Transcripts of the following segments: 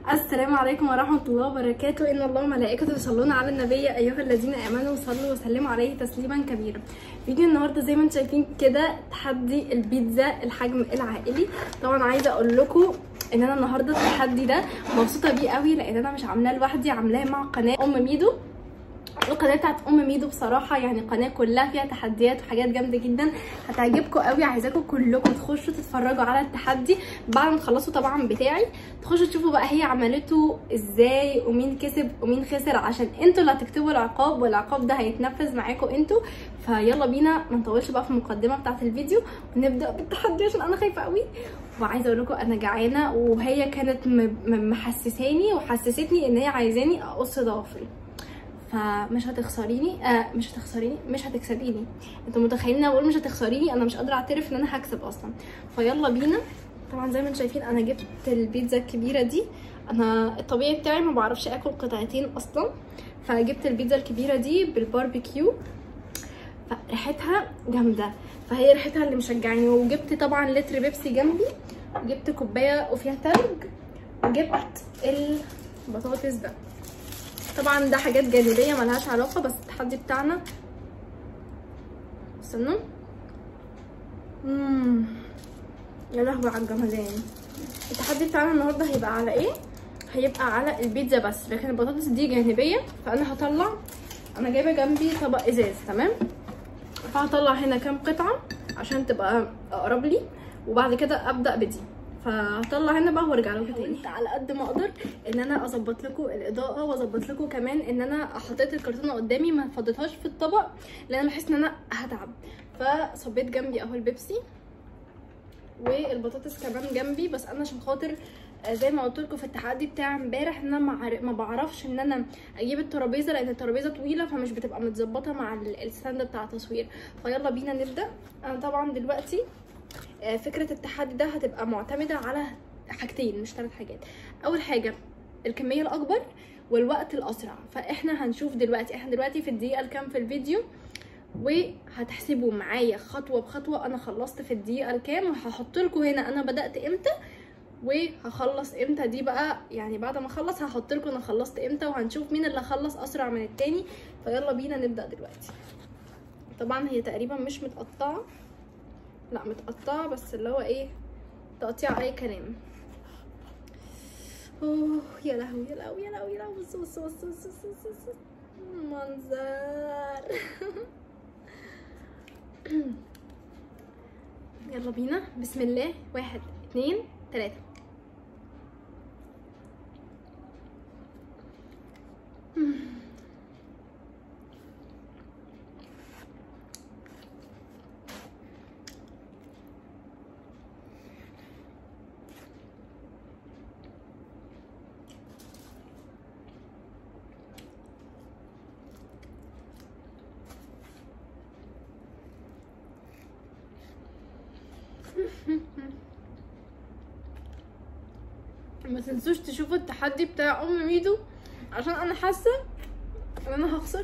السلام عليكم ورحمة الله وبركاته إن الله وملائكته يصلون على النبي أيها الذين آمنوا صلوا وسلموا عليه تسليما كبيرا فيديو النهاردة زي ما انتم شايفين كده تحدي البيتزا الحجم العائلي طبعا عايزة أقول لكم ان انا النهارده التحدي ده مبسوطه بيه قوي لان انا مش عاملاه لوحدي عاملاه مع قناه ام ميدو القناه بتاعت ام ميدو بصراحه يعني قناه كلها فيها تحديات وحاجات جامده جدا هتعجبكم قوي عايزاكم كلكم تخشوا تتفرجوا على التحدي بعد ما تخلصوا طبعا بتاعي تخشوا تشوفوا بقى هي عملته ازاي ومين كسب ومين خسر عشان انتوا اللي هتكتبوا العقاب والعقاب ده هيتنفذ معاكم انتوا فيلا بينا ما نطولش بقى في المقدمه بتاعت الفيديو ونبدا بالتحدي عشان انا خايفه قوي وعايزه اقول لكم انا جعانه وهي كانت محسساني وحسستني ان هي عايزاني اقص ضوافري فمش هتخسريني آه مش هتخسريني مش هتكسبيني انتوا متخيلين انا بقول مش هتخسريني انا مش قادره اعترف ان انا هكسب اصلا فيلا بينا طبعا زي ما انتم شايفين انا جبت البيتزا الكبيره دي انا الطبيعي بتاعي ما بعرفش اكل قطعتين اصلا فجبت البيتزا الكبيره دي بالباربيكيو فريحتها جامده فهي ريحتها اللي مشجعاني وجبت طبعا لتر بيبسي جنبي وجبت كوبايه وفيها تلج وجبت البطاطس ده طبعا ده حاجات جانبيه ملهاش علاقه بس التحدي بتاعنا استنوا امم يا لهوي على الجمدان التحدي بتاعنا النهارده هيبقى على ايه هيبقى على البيتزا بس لكن البطاطس دي جانبيه فانا هطلع انا جايبه جنبي طبق ازاز تمام فهطلع هنا كام قطعه عشان تبقى اقرب لي وبعد كده ابدا بدي فهطلع هنا بقى وارجع لكم تاني على قد ما اقدر ان انا اظبط لكم الاضاءه واظبط لكم كمان ان انا حطيت الكرتونه قدامي ما فضيتهاش في الطبق لان انا بحس ان انا هتعب فصبيت جنبي اهو البيبسي والبطاطس كمان جنبي بس انا عشان خاطر زي ما قلت لكم في التحدي بتاع امبارح ان انا ما بعرفش ان انا اجيب الترابيزه لان الترابيزه طويله فمش بتبقى متظبطه مع الستاند بتاع التصوير فيلا بينا نبدا انا طبعا دلوقتي فكره التحدي ده هتبقى معتمده على حاجتين مش ثلاث حاجات اول حاجه الكميه الاكبر والوقت الاسرع فاحنا هنشوف دلوقتي احنا دلوقتي في الدقيقه الكام في الفيديو وهتحسبوا معايا خطوه بخطوه انا خلصت في الدقيقه الكام وهحط لكم هنا انا بدات امتى وهخلص امتى دي بقى يعني بعد ما اخلص هحط لكم انا خلصت امتى وهنشوف مين اللي خلص اسرع من التاني فيلا بينا نبدا دلوقتي طبعا هي تقريبا مش متقطعه لا متقطعه بس اللي هو ايه تقطيع اي كلام اوه يا لهوي يا لهوي يا لهوي يا لهوي بص بص بص بص بص بص بص منظر يلا بينا بسم الله واحد اتنين تلاتة ما تنسوش تشوفوا التحدي بتاع ام ميدو عشان انا حاسه ان انا هخسر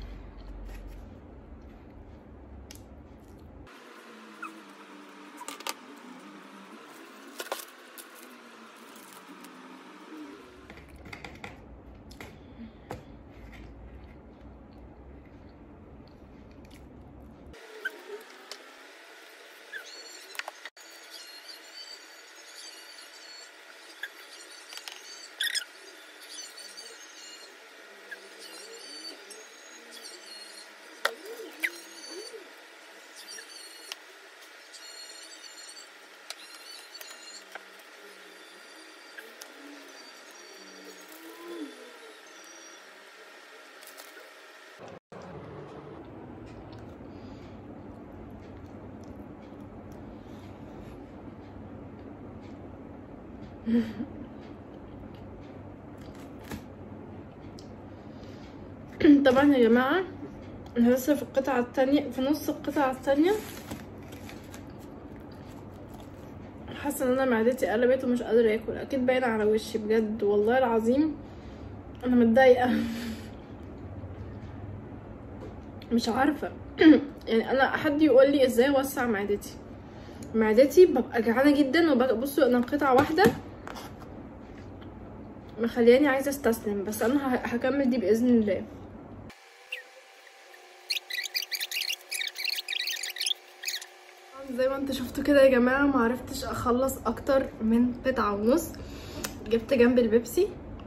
طبعا يا جماعة انا لسه في القطعة التانية في نص القطعة التانية حاسة ان انا معدتي قلبت ومش قادرة اكل اكيد باين على وشي بجد والله العظيم انا متضايقة مش عارفة يعني انا حد يقول لي ازاي اوسع معدتي معدتي ببقى جعانه جدا وبصوا انا قطعه واحده مخلياني عايزه استسلم بس انا ه- هكمل دي باذن الله زي ما انتوا شفتوا كده يا جماعه ما عرفتش اخلص اكتر من قطعه ونص جبت جنب البيبسي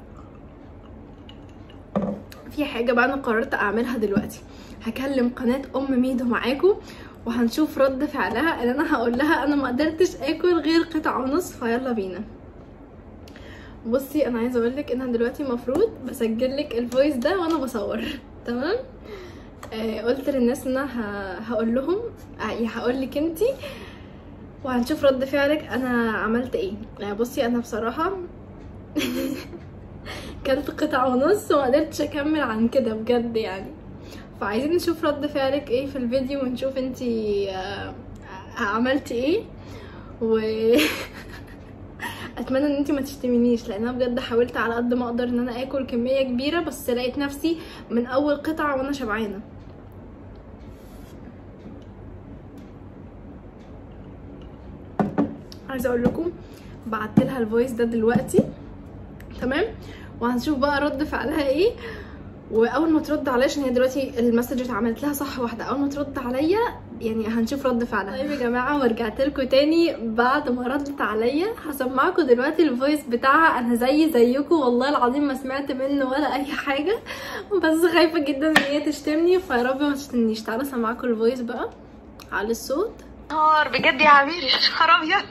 في حاجه بقى انا قررت اعملها دلوقتي هكلم قناه ام ميدو معاكم وهنشوف رد فعلها ان انا هقول لها انا ما قدرتش اكل غير قطعه ونص فيلا بينا بصي انا عايزه اقول لك ان انا دلوقتي المفروض بسجل لك الفويس ده وانا بصور تمام آه قلت للناس ان انا هقول لهم آه هقول لك انتي وهنشوف رد فعلك انا عملت ايه يعني بصي انا بصراحه كلت قطعه ونص وما قدرتش اكمل عن كده بجد يعني فعايزين نشوف رد فعلك ايه في الفيديو ونشوف انتي آه عملتي ايه و اتمنى ان انتي ما تشتمينيش لان انا بجد حاولت على قد ما اقدر ان انا اكل كميه كبيره بس لقيت نفسي من اول قطعه وانا شبعانه عايزه اقول لكم بعت لها الفويس ده دلوقتي تمام وهنشوف بقى رد فعلها ايه واول ما ترد عليا عشان هي دلوقتي المسج اتعملت لها صح واحده اول ما ترد عليا يعني هنشوف رد فعلها طيب يا جماعه ورجعت لكم تاني بعد ما ردت عليا هسمعكم دلوقتي الفويس بتاعها انا زي زيكم والله العظيم ما سمعت منه ولا اي حاجه بس خايفه جدا ان هي تشتمني فيا رب ما تشتمنيش تعالوا اسمعكم الفويس بقى على الصوت نهار بجد يا عبير يا نهار ابيض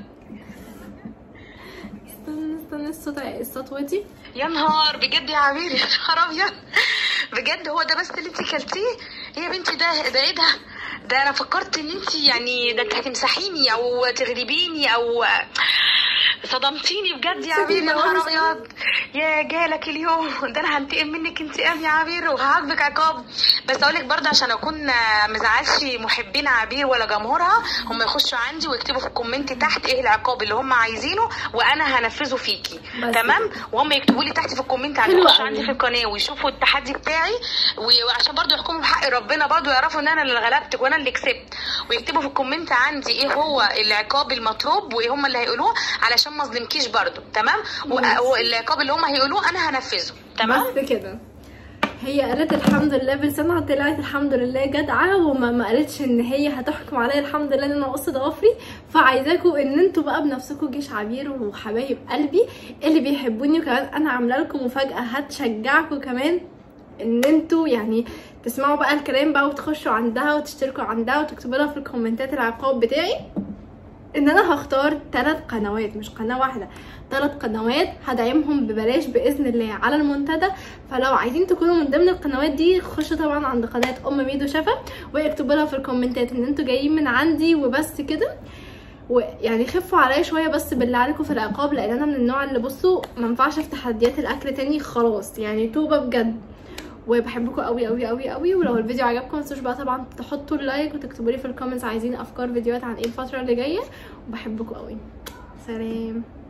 استنى استنى الصوت الصوت ودي يا نهار بجد يا عبير يا نهار ابيض بجد هو ده بس اللي انت كلتيه يا بنتي ده ده ايه ده ده انا فكرت ان انت يعني ده انت هتمسحيني او تغلبيني او صدمتيني بجد يا عبير يا نهار ابيض يا جالك اليوم ده انا هنتقم منك انتقام يا عبير وهعاقبك عقاب بس اقول لك برضه عشان اكون مزعلش محبين عبير ولا جمهورها هم يخشوا عندي ويكتبوا في الكومنت تحت ايه العقاب اللي هم عايزينه وانا هنفذه فيكي بس تمام وهم يكتبوا لي تحت في الكومنت عشان حلو يخشوا قوي. عندي في القناه ويشوفوا التحدي بتاعي و- وعشان برضه يحكموا بحق ربنا برضه يعرفوا ان انا اللي غلبتك وانا اللي كسبت ويكتبوا في الكومنت عندي ايه هو العقاب المطلوب وايه هم اللي هيقولوه علشان ما اظلمكيش برضه تمام بس. و- والعقاب اللي هم هيقولوه انا هنفذه تمام بس كده هي قالت الحمد لله بلسانها طلعت الحمد لله جدعه وما ما قالتش ان هي هتحكم عليا الحمد لله ان انا قص ضوافري فعايزاكم ان انتوا بقى بنفسكم جيش عبير وحبايب قلبي اللي بيحبوني وكمان انا عامله لكم مفاجاه هتشجعكم كمان ان انتوا يعني تسمعوا بقى الكلام بقى وتخشوا عندها وتشتركوا عندها وتكتبوا لها في الكومنتات العقاب بتاعي ان انا هختار ثلاث قنوات مش قناه واحده ثلاث قنوات هدعمهم ببلاش باذن الله على المنتدى فلو عايزين تكونوا من ضمن القنوات دي خشوا طبعا عند قناه ام ميدو شفا واكتبوا لها في الكومنتات ان انتوا جايين من عندي وبس كده ويعني خفوا عليا شويه بس بالله عليكم في العقاب لان انا من النوع اللي بصوا ما ينفعش افتح تحديات الاكل تاني خلاص يعني توبه بجد وبحبكم قوي قوي قوي قوي ولو الفيديو عجبكم متنسوش بقى طبعا تحطوا اللايك وتكتبوا لي في الكومنتس عايزين افكار فيديوهات عن ايه الفتره اللي جايه وبحبكم قوي سلام